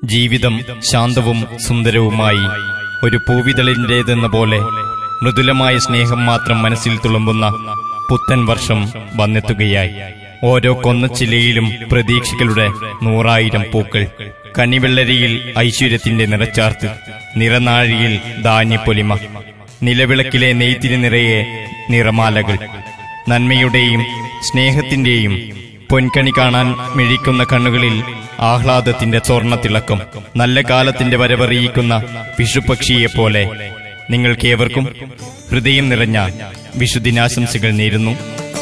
ജീവിതം ശാന്തവും സുന്ദരവുമായി ഒരു പൂവിതളിന്റേതെന്ന പോലെ മൃദുലമായ സ്നേഹം മാത്രം മനസ്സിൽ തുളുമ്പുന്ന പുത്തൻ വർഷം വന്നെത്തുകയായി ഓരോ കൊന്നച്ചിലയിലും പ്രതീക്ഷകളുടെ നൂറായിരം പൂക്കൾ കനിവെള്ളരിയിൽ ഐശ്വര്യത്തിന്റെ നിറച്ചാർത്ത് നിറനാഴിയിൽ ധാന്യപ്പൊലിമ നിലവിളക്കിലെ നെയ്ത്തിരി നിറയെ നിറമാലകൾ നന്മയുടെയും സ്നേഹത്തിന്റെയും പൊൻകണി കാണാൻ മിഴിക്കുന്ന കണ്ണുകളിൽ ആഹ്ലാദത്തിന്റെ സ്വർണത്തിളക്കം നല്ല കാലത്തിന്റെ വരവറിയിക്കുന്ന വിഷുപക്ഷിയെപ്പോലെ നിങ്ങൾക്കേവർക്കും ഹൃദയം നിറഞ്ഞ വിഷുദിനാശംസകൾ നേരുന്നു